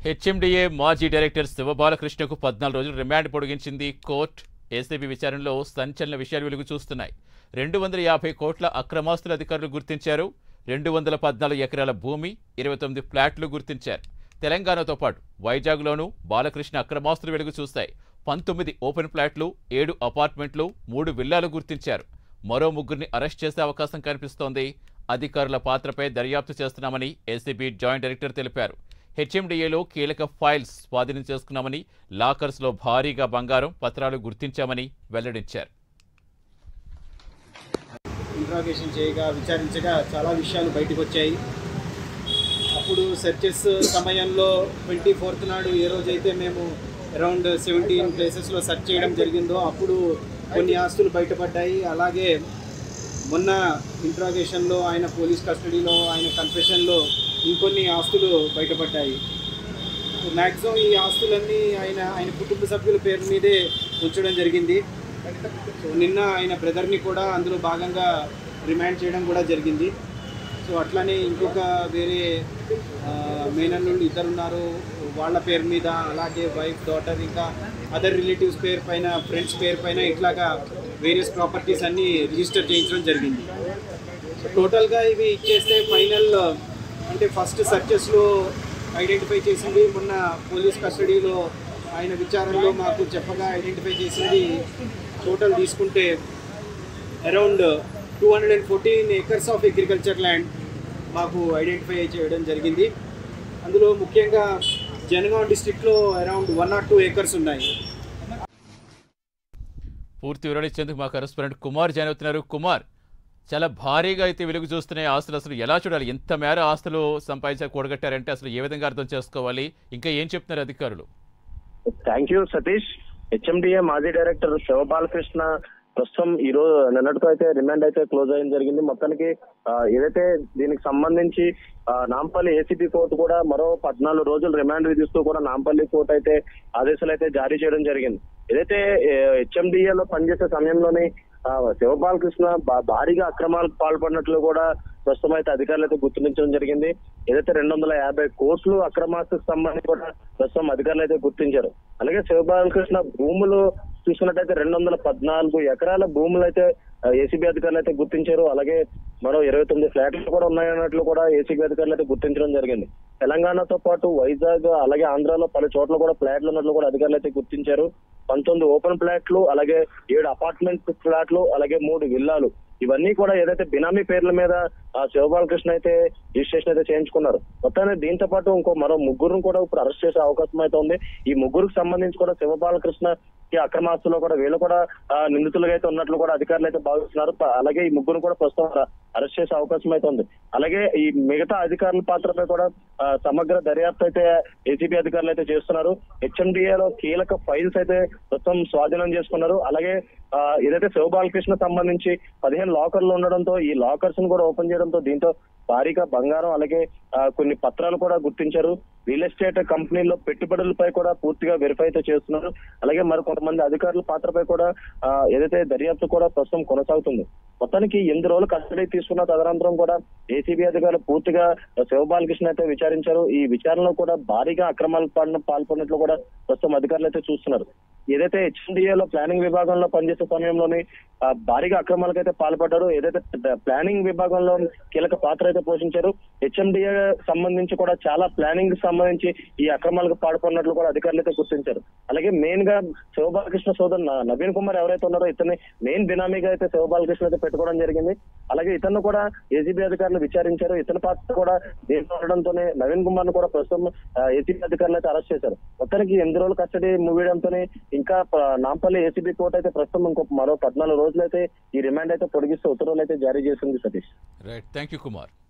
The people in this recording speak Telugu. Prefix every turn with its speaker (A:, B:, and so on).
A: హెచ్ఎండిఏ మాజీ డైరెక్టర్ శివబాలకృష్ణకు పద్నాలుగు రోజులు రిమాండ్ పొడిగించింది కోర్టు ఏసీబీ విచారణలో సంచలన విషయాలు వెలుగు చూస్తున్నాయి రెండు వందల యాభై కోట్ల అక్రమాస్తుల అధికారులు గుర్తించారు రెండు వందల పద్నాలుగు ఎకరాల భూమి ఇరవై తొమ్మిది ఫ్లాట్లు గుర్తించారు తెలంగాణతో పాటు వైజాగ్లోనూ బాలకృష్ణ అక్రమాస్తులు వెలుగు చూస్తాయి పంతొమ్మిది ఓపెన్ ఫ్లాట్లు ఏడు అపార్ట్మెంట్లు మూడు విల్లాలు గుర్తించారు మరో ముగ్గురిని అరెస్ట్ చేసే అవకాశం కనిపిస్తోంది అధికారుల పాత్రపై దర్యాప్తు చేస్తున్నామని ఏసీబీ జాయింట్ డైరెక్టర్ తెలిపారు హెచ్ఎండిఏలో కీలక ఫైల్స్ స్వాధీనం చేసుకున్నామని లాకర్స్లో భారీగా బంగారం పత్రాలు గుర్తించామని వెల్లడించారు
B: ఇంట్రాగేషన్ చేయగా విచారించగా చాలా విషయాలు బయటకు వచ్చాయి అప్పుడు సెర్చెస్ సమయంలో ట్వంటీ ఫోర్త్ నాడు ఏ రోజైతే మేము అరౌండ్ సెవెంటీన్ ప్లేసెస్లో సెర్చ్ చేయడం జరిగిందో అప్పుడు కొన్ని ఆస్తులు బయటపడ్డాయి అలాగే మొన్న ఇంట్రాగేషన్లో ఆయన పోలీస్ కస్టడీలో ఆయన కన్ఫెషన్లో ఇంకొన్ని ఆస్తులు బయటపడ్డాయి మ్యాక్సిమం ఈ ఆస్తులన్నీ ఆయన ఆయన కుటుంబ సభ్యుల పేరు మీదే ఉంచడం జరిగింది సో నిన్న ఆయన బ్రదర్ని కూడా అందులో భాగంగా రిమాండ్ చేయడం కూడా జరిగింది సో అట్లానే ఇంకొక వేరే మేనల్లుళ్ళు ఇద్దరు ఉన్నారు వాళ్ళ పేరు మీద అలాగే వైఫ్ డాటర్ ఇంకా అదర్ రిలేటివ్స్ పేరు పైన ఫ్రెండ్స్ పేరు పైన ఇట్లాగా వేరియస్ ప్రాపర్టీస్ అన్నీ రిజిస్టర్ చేయించడం జరిగింది సో టోటల్గా ఇవి ఇచ్చేస్తే ఫైనల్ అంటే ఫస్ట్ సర్చెస్లో ఐడెంటిఫై చేసింది మొన్న పోలీస్ కస్టడీలో ఆయన విచారణలో మాకు చెప్పగా ఐడెంటిఫై చేసింది టోటల్ తీసుకుంటే around two hundred and fourteen acres of agriculture land మాకు ఐడెంటిఫై చేయడం జరిగింది అందులో ముఖ్యంగా జనగాం డిస్టిక్లో around one not two acres ఉన్నాయి
A: పూర్తి వివరణ ఇచ్చేందుకు మా కరెస్పాండెంట్ కుమార్ జాయిన్ అవుతున్నారు కుమార్ చాలా భారీగా అయితే వెలుగు చూస్తున్నాయి ఆస్తులు అసలు ఎలా చూడాలి ఎంత మేర ఆస్తులు సంపాదించారు కూడగట్టారంటే అసలు ఏ విధంగా అర్థం చేసుకోవాలి ఇంకా ఏం చెప్తున్నారు అధికారులు
C: థ్యాంక్ యూ సతీష్ హెచ్ఎండిఏ మాజీ డైరెక్టర్ శివబాలకృష్ణ ప్రస్తుతం ఈ రోజు నిన్నటితో అయితే రిమాండ్ అయితే క్లోజ్ అయ్యడం జరిగింది మొత్తానికి ఆ, ఏదైతే దీనికి సంబంధించి ఆ, నాంపల్లి ఏసీపీ కోర్టు కూడా మరో పద్నాలుగు రోజులు రిమాండ్ విధిస్తూ కూడా నాంపల్లి కోర్టు అయితే ఆదేశాలు అయితే జారీ చేయడం జరిగింది ఏదైతే హెచ్ఎండిఏ లో పనిచేసే సమయంలోనే ఆ, శివబాలకృష్ణ భా- భారీగా అక్రమాలకు పాల్పడినట్లు కూడా ప్రస్తుతం అయితే అధికారులు అయితే గుర్తించడం జరిగింది ఏదైతే రెండు వందల యాభై కోట్లు అక్రమాస్తుకు సంబంధించి కూడా ప్రస్తుతం అధికారులు అయితే గుర్తించారు అలాగే శివబాలకృష్ణ భూములు చూసుకున్నట్టయితే రెండు వందల పద్నాలుగు ఎకరాల భూములు అయితే ఏసీబీ అధికారులు అయితే గుర్తించారు అలాగే మరో ఇరవై తొమ్మిది ఫ్లాట్లు కూడా ఉన్నాయన్నట్లు కూడా ఏసీబీ అధికారులు అయితే గుర్తించడం జరిగింది తెలంగాణతో పాటు వైజాగ్ అలాగే ఆంధ్రాలో పలు చోట్ల కూడా ఫ్లాట్లు ఉన్నట్లు కూడా అధికారులు అయితే గుర్తించారు పంతొమ్మిది ఓపెన్ ఫ్లాట్లు అలాగే ఏడు అపార్ట్మెంట్ ఫ్లాట్లు అలాగే మూడు విల్లాలు ఇవన్నీ కూడా ఏదైతే బినామీ పేర్ల మీద ఆ శివబాలకృష్ణ అయితే రిజిస్ట్రేషన్ అయితే చేయించుకున్నారు మొత్తానికి దీంతో పాటు ఇంకో మరో ముగ్గురును కూడా ఇప్పుడు అరెస్ట్ చేసే అవకాశం అయితే ఉంది ఈ ముగ్గురికి సంబంధించి కూడా శివబాలకృష్ణ ఈ అక్రమాస్తులో కూడా వీళ్ళు కూడా ఆ, నిందితులుగా అయితే ఉన్నట్లు కూడా అధికారులు అయితే భావిస్తున్నారు ప- అలాగే ఈ ముగ్గురు కూడా ప్రస్తుతం అరెస్ట్ చేసే అవకాశం అయితే ఉంది అలాగే ఈ మిగతా అధికారుల పాత్రపై కూడా ఆ, సమగ్ర దర్యాప్తు అయితే ఏసీబీ అధికారులు అయితే చేస్తున్నారు హెచ్ఎండిఏ లో కీలక ఫైల్స్ అయితే ప్రస్తుతం స్వాధీనం చేసుకున్నారు అలాగే ఆ, ఏదైతే శివబాలకృష్ణ సంబంధించి పదిహేను లాకర్లు ఉండడంతో ఈ లాకర్స్ ను కూడా ఓపెన్ చేయడంతో దీంతో భారీగా బంగారం అలాగే ఆ, కొన్ని పత్రాలు కూడా గుర్తించారు రియల్ ఎస్టేట్ కంపెనీల్లో పెట్టుబడులపై కూడా పూర్తిగా వెరిఫై అయితే చేస్తున్నారు అలాగే మరి కొంతమంది అధికారుల పాత్రపై కూడా ఆ, ఏదైతే దర్యాప్తు కూడా ప్రస్తుతం కొనసాగుతుంది మొత్తానికి ఎనిమిది రోజులు కస్టడీ తీసుకున్న తదనంతరం కూడా ఏసీబీ అధికారులు పూర్తిగా శివబాలకృష్ణ అయితే విచారించారు ఈ విచారణలో కూడా భారీగా అక్రమాలకు పాల్పడిన పాల్పడినట్లు కూడా ప్రస్తుతం అధికారులు అయితే చూస్తున్నారు ఏదైతే హెచ్ఎండిఏ లో ప్లానింగ్ విభాగంలో పనిచేసే సమయంలోని ఆ, భారీగా అక్రమాలకు అయితే పాల్పడ్డారు ఏదైతే ప్లానింగ్ విభాగంలో కీలక పాత్ర అయితే పోషించారు హెచ్ఎండిఏ సంబంధించి కూడా చాలా ప్లానింగ్ సంబంధించి ఈ అక్రమాలకు పాల్పడినట్లు కూడా అధికారులు అయితే గుర్తించారు అలాగే మెయిన్ గా శివబాలకృష్ణ సోదరు న- నవీన్ కుమార్ ఎవరైతే ఉన్నారో ఇతన్ని మెయిన్ బినామీగా అయితే శివబాలకృష్ణ అయితే పెట్టుకోవడం జరిగింది అలాగే ఇతను కూడా ఏసీబీ అధికారులు విచారించారు ఇతని పాత్ర కూడా దీంట్లో ఉండడంతోనే నవీన్ కుమార్ ను కూడా ప్రస్తుతం ఏసీబీ అధికారులు అయితే అరెస్ట్ చేశారు మొత్తానికి ఎనిమిది రోజులు కస్టడీ ముగియడంతో ఇంకా ప- నాంపల్లి ఏసీబీ కోర్టు అయితే ప్రస్తుతం ఇంకొక మరో పద్నాలుగు రోజులు అయితే ఈ రిమాండ్ అయితే పొడిగిస్తూ ఉత్తర్వులు అయితే జారీ చేసింది Satish
A: right thank you Kumar